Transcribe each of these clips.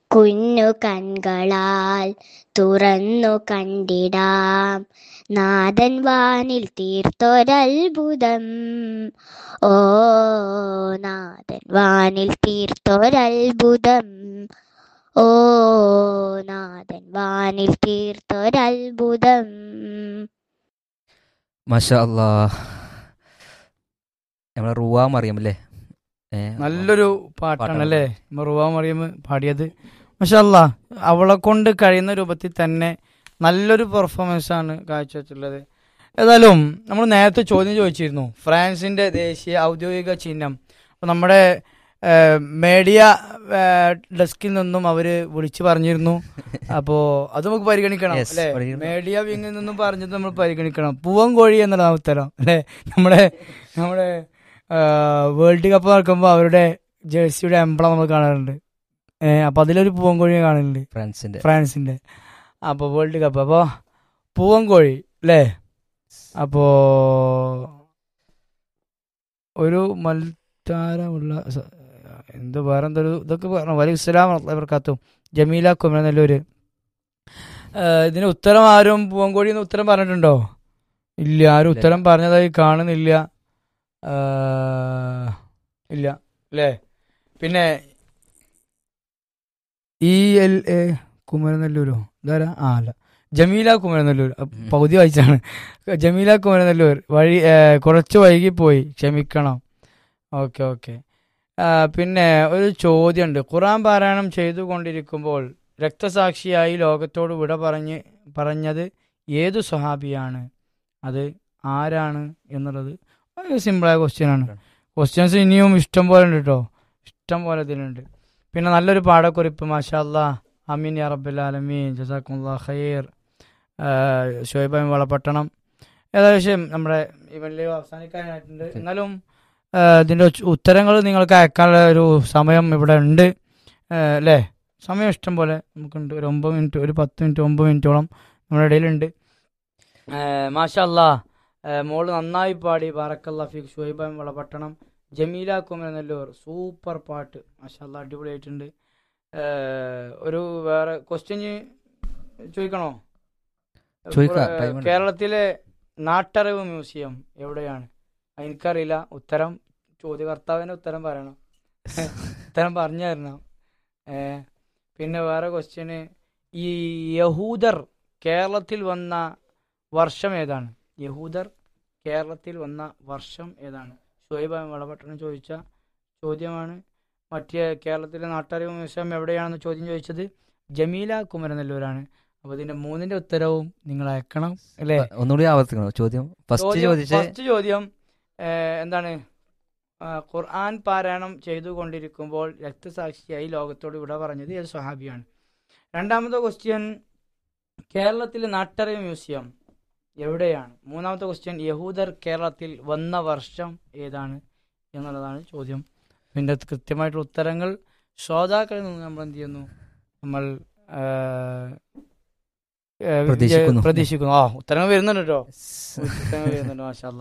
കുഞ്ഞു കൺകളാൽ തുറന്നു കണ്ടിടാം നാഥൻ വാനിൽ തീർത്തൊരത്ഭുതം ഓ നാഥൻ വാനിൽ തീർത്തൊരത്ഭുതം ഓ നാഥൻ വാനിൽ തീർത്തൊരത്ഭുതം മഷാ അല്ലാ നമ്മളെ റുവാ മറിയം അല്ലേ ഏ, നല്ലൊരു പാട്ടാണ് പാട്ടാണ്. അല്ലേ മറുവാ മറിയം പാടിയത് മഷല്ല അവളെ കൊണ്ട് കഴിയുന്ന രൂപത്തിൽ തന്നെ നല്ലൊരു പെർഫോമൻസ് ആണ് കാഴ്ചവെച്ചിട്ടുള്ളത് ഏതായാലും നമ്മൾ നേരത്തെ ചോദ്യം ചോദിച്ചിരുന്നു ഫ്രാൻസിന്റെ ദേശീയ ഔദ്യോഗിക ചിഹ്നം അപ്പൊ നമ്മുടെ മീഡിയ ഡെസ്കിൽ നിന്നും അവര് വിളിച്ചു പറഞ്ഞിരുന്നു അപ്പോ അത് നമുക്ക് പരിഗണിക്കണം Yes, അല്ലെ പരിഗണിക്കണം. മീഡിയ വിങ്ങിൽ നിന്നും പറഞ്ഞത് നമ്മൾ പരിഗണിക്കണം പൂവൻ കോഴി എന്നതാണ് ഉത്തരം അല്ലെ നമ്മുടെ നമ്മുടെ വേൾഡ് കപ്പ് നടക്കുമ്പോൾ അവരുടെ ജേഴ്സിയുടെ എംബ്ലം നമ്മൾ കാണാറുണ്ട് ഏഹ് അപ്പൊ അതിലൊരു പൂവൻകോഴിയെ കാണുന്നുണ്ട് ഫ്രാൻസിന്റെ ഫ്രാൻസിന്റെ അപ്പൊ വേൾഡ് കപ്പ് അപ്പൊ പൂവൻകോഴി അല്ലേ അപ്പോ ഒരു മത്സരമുള്ള സ- എന്ത് വേറെ എന്തൊരു ഇതൊക്കെ പറഞ്ഞു വലിയ ഇസ്ലാം വർക്കാത്തും ജമീല കുമര നല്ലൂര് ഏഹ് ഇതിന് ഉത്തരം ആരും പൂവൻകോഴി എന്ന് ഉത്തരം പറഞ്ഞിട്ടുണ്ടോ ഇല്ല ആരും ഇല്ല. ഉത്തരം പറഞ്ഞതായി കാണുന്നില്ല ഏഹ് ഇല്ല അല്ലേ പിന്നെ ഇ എൽ എ കുമരനെല്ലൂരോ ഇതാരാ ആ അല്ല ജമീല കുമരനെല്ലൂർ അ, ഉം. പകുതി വായിച്ചാണ് ജമീല കുമരനെല്ലൂർ വഴി ഏ, കുറച്ച് വൈകിപ്പോയി ക്ഷമിക്കണം ഓക്കെ ഓക്കെ പിന്നെ ഒരു ചോദ്യമുണ്ട് ഖുറാൻ പാരായണം ചെയ്തുകൊണ്ടിരിക്കുമ്പോൾ രക്തസാക്ഷിയായി ലോകത്തോട് വിട പറഞ്ഞ് പറഞ്ഞത് ഏതു സ്വഹാബിയാണ് അത് ആരാണ് എന്നുള്ളത് വളരെ സിമ്പിളായ ക്വസ്റ്റ്യൻ ആണ് ക്വസ്റ്റ്യൻസ് ഇനിയും ഇഷ്ടം പോലെ ഉണ്ട് കേട്ടോ ഇഷ്ടം പോലെ ഇതിലുണ്ട് പിന്നെ നല്ലൊരു പാടക്കുറിപ്പ് മാഷാ അല്ലാ അമീൻ യാ റബ്ബൽ ആലമീൻ ജസാക്കുല്ലാ ഖൈർ ഷോയിബ് വളപട്ടണം ഏകദേശം നമ്മുടെ ഇവനിൽ അവസാനിക്കാനായിട്ടുണ്ട് എന്നാലും ആ, ഇതിന്റെ ഉത്തരങ്ങൾ നിങ്ങൾക്ക് അയക്കാനുള്ള ഒരു സമയം ഇവിടെ ഉണ്ട് ആ, അല്ലേ സമയം ഇഷ്ടം പോലെ നമുക്കുണ്ട് ഒരു ഒമ്പത് മിനിറ്റ് ഒരു പത്ത് മിനിറ്റ് ഒമ്പത് മിനിറ്റോളം നമ്മുടെ ഇടയിലുണ്ട് മാഷാ അല്ലാ ആ, മോള് നന്നായി പാടി ബാറക്കല്ലാ ഫീഖ് ഷുഹൈബ് വളപട്ടണം ജമീല കുമരനെല്ലൂർ സൂപ്പർ പാട്ട് മാഷാല്ല അടിപൊളിയായിട്ടുണ്ട് ഏഹ് ഒരു വേറെ ക്വസ്റ്റ്യൻ ചോദിക്കണോ ചോദിക്കാം, ഏഹ് time ഉണ്ട്. കേരളത്തിലെ നാട്ടറിവ് മ്യൂസിയം എവിടെയാണ് അത് എനിക്കറിയില്ല ഉത്തരം ചോദ്യകർത്താവിന് ഉത്തരം പറയണം ഉത്തരം പറഞ്ഞു തരണം ഏഹ് പിന്നെ വേറെ ക്വസ്റ്റ്യന് ഈ യഹൂദർ കേരളത്തിൽ വന്ന വർഷം ഏതാണ് യഹൂദർ കേരളത്തിൽ വന്ന വർഷം ഏതാണ് ഷുഹൈബ് വളപട്ടണം ചോദിച്ച ചോദ്യമാണ് മറ്റേ കേരളത്തിലെ നാട്ടറിവ് മ്യൂസിയം എവിടെയാണെന്ന് ചോദ്യം ചോദിച്ചത് ജമീല കുമരനെല്ലൂരാണ് അപ്പൊ ഇതിന്റെ മൂന്നിന്റെ ഉത്തരവും നിങ്ങൾ അയക്കണം അല്ലേ ഒന്നുകൂടി ആവർത്തിക്കണം ചോദ്യം ഫസ്റ്റ് ചോദിച്ച ഫസ്റ്റ് ചോദ്യം ഏഹ്, എന്താണ് ആ, ഖുർആൻ പാരായണം ചെയ്തുകൊണ്ടിരിക്കുമ്പോൾ രക്തസാക്ഷിയായി ലോകത്തോട് വിട പറഞ്ഞത് ഏത് സ്വഹാബിയാണ് രണ്ടാമത്തെ ക്വസ്റ്റ്യൻ കേരളത്തിലെ നാട്ടറിവ് മ്യൂസിയം എവിടെയാണ് മൂന്നാമത്തെ ക്വസ്റ്റ്യൻ യഹൂദർ കേരളത്തിൽ വന്ന വർഷം ഏതാണ് എന്നുള്ളതാണ് ചോദ്യം ഇതിൻ്റെ കൃത്യമായിട്ടുള്ള ഉത്തരങ്ങൾ ശ്രോതാക്കളിൽ നിന്ന് നമ്മൾ എന്ത് ചെയ്യുന്നു നമ്മൾ ആ, ആ, പ്രതീക്ഷിക്കുന്നു. പ്രതീക്ഷിക്കുന്നു ആ ഉത്തരങ്ങൾ വരുന്നുണ്ട് കേട്ടോ ഉത്തരങ്ങൾ വരുന്നുണ്ട് മാഷാല്ല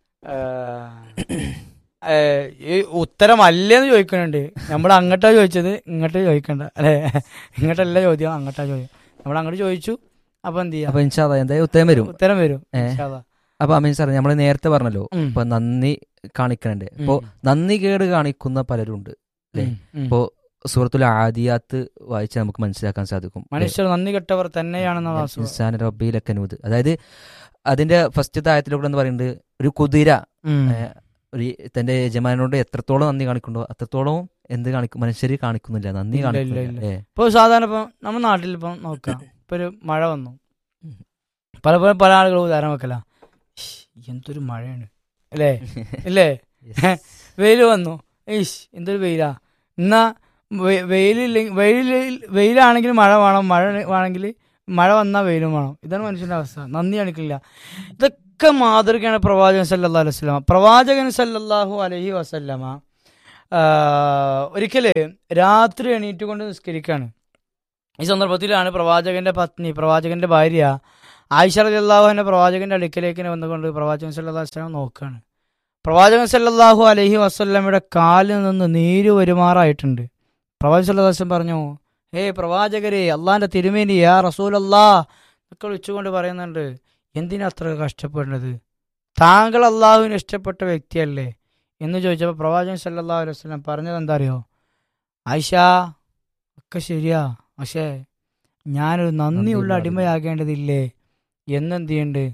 ഈ ഉത്തരം അല്ലേന്ന് ചോദിക്കുന്നുണ്ട് നമ്മൾ അങ്ങോട്ടാ ചോദിച്ചത് ഇങ്ങോട്ട് ചോദിക്കണ്ട അല്ലെ ഇങ്ങോട്ടല്ല ചോദ്യം അങ്ങോട്ടാ ചോദ്യം നമ്മൾ അങ്ങോട്ട് ചോദിച്ചു അപ്പൊ എന്ത് ചെയ്യാം അപ്പൊ ഇൻഷാല്ല എന്തായാലും ഉത്തരം വരും ഉത്തരം വരും ഏ. ഇൻഷാ അല്ലാ. അപ്പൊ അമീൻ സാർ നമ്മൾ നേരത്തെ പറഞ്ഞല്ലോ ഉം. ഇപ്പൊ നന്ദി കാണിക്കണുണ്ട് അപ്പൊ ഉം. നന്ദി കേട് കാണിക്കുന്ന പലരും ഉണ്ട് അല്ലേ? ഉം. ഉം. ഇപ്പോ സൂറത്തുൽ ആദിയാത്ത് വായിച്ചാൽ നമുക്ക് മനസ്സിലാക്കാൻ സാധിക്കും മനുഷ്യർ നന്ദി കെട്ടവർ തന്നെയാണെന്ന വാസു ഇൻസാൻ റബ്ബിലക്കനൂത് അതായത് അതിന്റെ ഫസ്റ്റ് തായത്തിലൂടെ എന്ന് പറയുന്നത് ഒരു കുതിര ഉം. ഏ, ഒരു തന്റെ യജമാനോട് എത്രത്തോളം നന്ദി കാണിക്കുന്നുണ്ടോ അത്രത്തോളം എന്ത് കാണിക്കും മനുഷ്യര് കാണിക്കുന്നില്ല നന്ദി ഇല്ല, ഇല്ല, കാണിക്കുന്നില്ല ഏ. ഇപ്പൊ സാധാരണ ഇപ്പൊ നമ്മുടെ നാട്ടിൽ ഇപ്പൊ നോക്കാം ഇപ്പൊ ഒരു മഴ വന്നു ഉം. പലപ്പോഴും പല ആളുകൾ ഉദാഹരണം വെക്കല "ഇഷ്, എന്തൊരു മഴയാണ് അല്ലേ ഇല്ലേ Yes. വെയിൽ വന്നു ഈശ് എന്തൊരു വെയിലാ എന്നാ വെ- വെയിലില്ലെങ്കിൽ വെയിൽ വെയിലാണെങ്കിൽ മഴ വേണം മഴ വേണമെങ്കിൽ മഴ വന്നാൽ വെയിലും വേണം ഇതാണ് മനുഷ്യന്റെ അവസ്ഥ നന്ദി കാണിക്കില്ല ഇതൊക്കെ മാതൃകയാണ് പ്രവാചകൻ സല്ലല്ലാഹു അലൈഹി വസല്ലമ പ്രവാചകൻ സല്ലല്ലാഹു അലൈഹി വസല്ലമ ആ, ഒരിക്കല് രാത്രി എണീറ്റ് കൊണ്ട് നിസ്കരിക്കാണ് ഈ സന്ദർഭത്തിലാണ് പ്രവാചകന്റെ പത്നി പ്രവാചകന്റെ ഭാര്യ ആയിഷ റളിയല്ലാഹു അൻഹ പ്രവാചകന്റെ അടുക്കലേക്ക് ഇങ്ങനെ വന്നുകൊണ്ട് പ്രവാചകൻ സല്ലല്ലാഹു അലൈഹി വസല്ലം നോക്കുകയാണ് പ്രവാചകൻ സല്ലല്ലാഹു അലൈഹി വസല്ലമയുടെ കാലിൽ നിന്ന് നീര് വരുമാറായിട്ടുണ്ട് പ്രവാചകൻ സല്ലല്ലാഹു അലൈഹി വസല്ലം പറഞ്ഞു ഹേ പ്രവാചകരെ അള്ളാന്റെ തിരുമേനി യാ റസൂലല്ലാ ഒക്കെ വിളിച്ചുകൊണ്ട് പറയുന്നുണ്ട് എന്തിനാ അത്ര കഷ്ടപ്പെടുന്നത് താങ്കൾ അള്ളാഹുവിന് ഇഷ്ടപ്പെട്ട വ്യക്തിയല്ലേ എന്ന് ചോദിച്ചപ്പോൾ പ്രവാചകൻ സല്ലല്ലാഹു അലൈഹി വസല്ലം പറഞ്ഞത് എന്താ അറിയോ ആയിഷ ഒക്കെ ശരിയാ പക്ഷേ ഞാനൊരു നന്ദിയുള്ള നന്ദിയുള്ള അടിമയാകേണ്ടതില്ലേ എന്നെന്ത് ചെയ്യുന്നുണ്ട്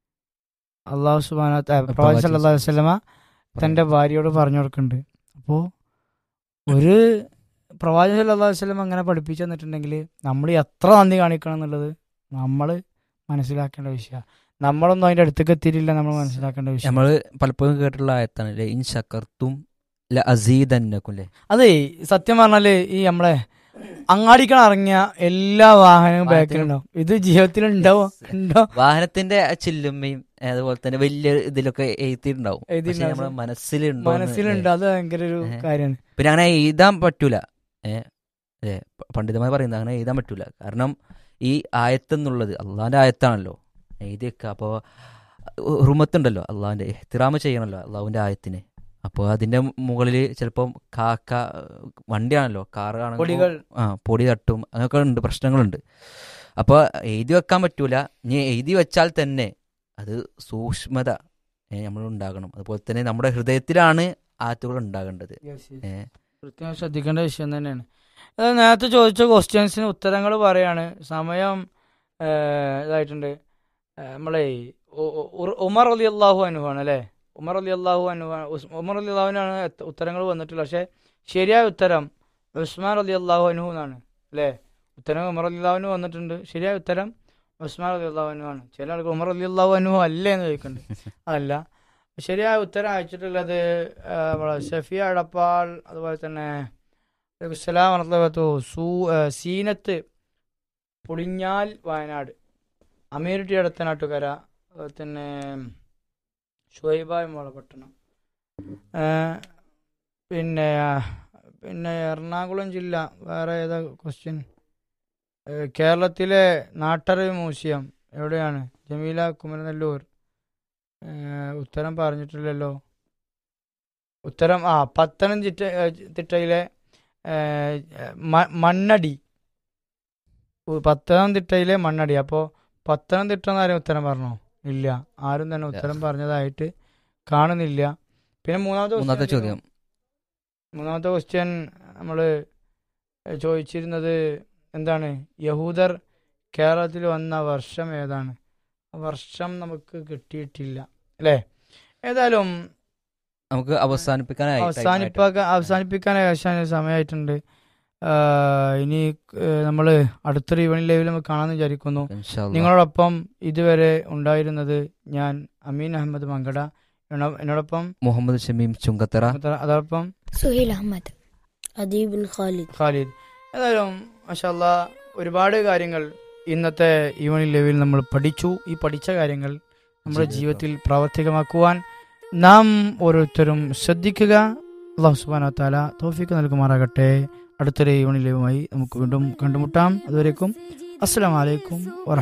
അള്ളാഹു സുബാന പ്രവാചകൻ പ്രവാചകൻ സല്ലല്ലാഹു അലൈഹി വസല്ലമ തന്റെ ഭാര്യയോട് പറഞ്ഞു കൊടുക്കുന്നുണ്ട് അപ്പോൾ ഒരു പ്രവാചകൻ സല്ലല്ലാഹു അലൈഹി വസല്ലം അങ്ങനെ പഠിപ്പിച്ചു തന്നിട്ടുണ്ടെങ്കിൽ നമ്മൾ എത്ര നന്ദി കാണിക്കണം എന്നുള്ളത് നമ്മൾ മനസ്സിലാക്കേണ്ട വിഷയമാണ് നമ്മളൊന്നും അതിന്റെ അടുത്തേക്ക് എത്തിയിട്ടില്ല നമ്മൾ മനസ്സിലാക്കേണ്ട വിഷയം നമ്മള് പലപ്പോഴും കേട്ടിട്ടുള്ള ആയത്താണ് അല്ലേ ഇൻ ശക്കർത്തും ല അസീദന്നക്കും അല്ലേ അതെ സത്യം പറഞ്ഞാല് ഈ നമ്മളെ അങ്ങാടിക്കാൻ ഇറങ്ങിയ എല്ലാ വാഹനവും ബാക്കിലുണ്ടാവും ഇത് ജീവിതത്തിൽ ഉണ്ടാവോ ഉണ്ടോ വാഹനത്തിന്റെ ആ ചില്ലുമ്മയും അതുപോലെ തന്നെ വലിയ ഇതിലൊക്കെ എഴുതിയിട്ടുണ്ടാവും പക്ഷെ എഴുതിയിട്ടുണ്ടാവും. നമ്മുടെ മനസ്സിലുണ്ടോ എന്ന് മനസ്സിലുണ്ട് അത് ഭയങ്കര ഒരു ഏ. കാര്യമാണ് പിന്നെ അങ്ങനെ എഴുതാൻ പറ്റൂല ഏഹ് അല്ലേ പണ്ഡിതമായി പറയുന്നത് അങ്ങനെ എഴുതാൻ പറ്റൂല കാരണം ഈ ആയത്തെന്നുള്ളത് അള്ളാന്റെ ആയത്താണല്ലോ എഴുതി വെക്കുക അപ്പോൾ ഹുറുമത്തുണ്ടല്ലോ അള്ളാഹിന്റെ എഹ്തിറാമ് ചെയ്യണമല്ലോ അള്ളാഹുവിന്റെ ആയത്തിന് അപ്പോൾ അതിന്റെ മുകളിൽ ചിലപ്പം കാക്ക വണ്ടിയാണല്ലോ കാറാണെങ്കിൽ പൊടികൾ ആ പൊടി തട്ടും അങ്ങനെയൊക്കെ ഉണ്ട് പ്രശ്നങ്ങളുണ്ട് അപ്പോൾ എഴുതി വെക്കാൻ പറ്റൂല ഇനി എഴുതി വെച്ചാൽ തന്നെ അത് സൂക്ഷ്മത നമ്മൾ ഉണ്ടാകണം അതുപോലെ തന്നെ നമ്മുടെ ഹൃദയത്തിലാണ് ആറ്റുകൾ ഉണ്ടാകേണ്ടത് ഏ, കൃത്യമായി ശ്രദ്ധിക്കേണ്ട വിഷയം തന്നെയാണ് അത് നേരത്തെ ചോദിച്ച ക്വസ്റ്റ്യൻസിന് ഉത്തരങ്ങൾ പറയാണ് സമയം ഏ, ഇതായിട്ടുണ്ട് ഏ, നമ്മളെ ഈ ഉ- ഉ- ഉമർ അലി അള്ളാഹു അനുവാണ് അല്ലേ ഉമർ അലി അള്ളാഹു അനുവാ ഉമർ അലി അള്ളാഹുവിനാണ് എത്ത- ഉത്തരങ്ങൾ വന്നിട്ടുള്ളത് പക്ഷേ ശരിയായ ഉത്തരം ഉസ്മാൻ അലി അള്ളാഹു അനു എന്നാണ് അല്ലേ ഉത്തരം ഉമർ അലി അള്ളാഹുവിന് വന്നിട്ടുണ്ട് ശരിയായ ഉത്തരം ഉസ്മാൻ അലി അള്ളാഹു അനു ആണ് ചില ആൾക്ക് ഉമർ അലി അള്ളാഹു അനു അല്ലേ എന്ന് ചോദിക്കുന്നുണ്ട് അതല്ല ശരിയായ ഉത്തരം അയച്ചിട്ടുള്ളത് ആ, നമ്മളെ ഷഫിയ അടപ്പാൾ അതുപോലെ തന്നെ അലൈക്കുസ്സലാം വർഹമത്തുള്ളാഹി വബറകാതുഹു. സൂ ആ, സീനത്ത് പുളിഞ്ഞാൽ വയനാട് അമീർട്ടി അടുത്ത നാട്ടുകര അതുപോലെ തന്നെ ഷുഹൈബായ് മോളപട്ടണം ആ, പിന്നെ ആ, പിന്നെ എറണാകുളം ജില്ല വേറെ ഏതാ ക്വസ്റ്റ്യൻ കേരളത്തിലെ നാട്ടറിവ് മ്യൂസിയം എവിടെയാണ് ജമീല കുമരനെല്ലൂർ ഏ, ഉത്തരം പറഞ്ഞിട്ടില്ലല്ലോ ഉത്തരം ആ പത്തനംതിട്ട ഏ, തിട്ടയിലെ ഏ, മ- മണ്ണടി ഉ, പത്തനംതിട്ടയിലെ മണ്ണടി അപ്പോൾ പത്തനംതിട്ട എന്നാരും ഉത്തരം പറഞ്ഞോ ഇല്ല ആരും തന്നെ ഉത്തരം പറഞ്ഞതായിട്ട് കാണുന്നില്ല പിന്നെ മൂന്നാമത്തെ മൂന്നാമത്തെ question ചോദ്യം മൂന്നാമത്തെ ക്വസ്റ്റ്യൻ നമ്മൾ ചോദിച്ചിരുന്നത് എന്താണ് യഹൂദർ കേരളത്തിൽ വന്ന വർഷം ഏതാണ് ആ വർഷം നമുക്ക് കിട്ടിയിട്ടില്ല അല്ലേ ഏതായാലും നമുക്ക് അവസാനിപ്പിക്കാനായി അവസാനിപ്പാക്കാൻ അവസാനിപ്പിക്കാൻ ഏകദേശം സമയമായിട്ടുണ്ട് ആ, ഇനി നമ്മൾ അടുത്തൊരു ഈവനിങ് ലൈവിൽ നമുക്ക് കാണാമെന്ന് വിചാരിക്കുന്നു ഇൻഷാല്ലാ. നിങ്ങളോടൊപ്പം ഇതുവരെ ഉണ്ടായിരുന്നത് ഞാൻ അമീൻ അഹമ്മദ് മങ്കട എന്നോ- എന്നോടൊപ്പം മുഹമ്മദ് ഷമീം ചുങ്കത്തറ അതോടൊപ്പം സുഹൈൽ അഹമ്മദ് അദീബുൽ ഖാലിദ് ഖാലിദ് ഏതായാലും മഷാല്ല ഒരുപാട് കാര്യങ്ങൾ ഇന്നത്തെ ഈവനിങ് ലെവലിൽ നമ്മൾ പഠിച്ചു ഈ പഠിച്ച കാര്യങ്ങൾ നമ്മുടെ ജീവിതത്തിൽ പ്രാവർത്തികമാക്കുവാൻ നാം ഓരോരുത്തരും ശ്രദ്ധിക്കുക അള്ളാഹു സുബാന താല തോഫിക്ക് നൽകുമാറാകട്ടെ അടുത്തൊരു ഈവനിങ് ലൈവുമായി നമുക്ക് വീണ്ടും കണ്ടുമുട്ടാം അതുവരേക്കും അസ്സലാമലൈക്കും വറഹ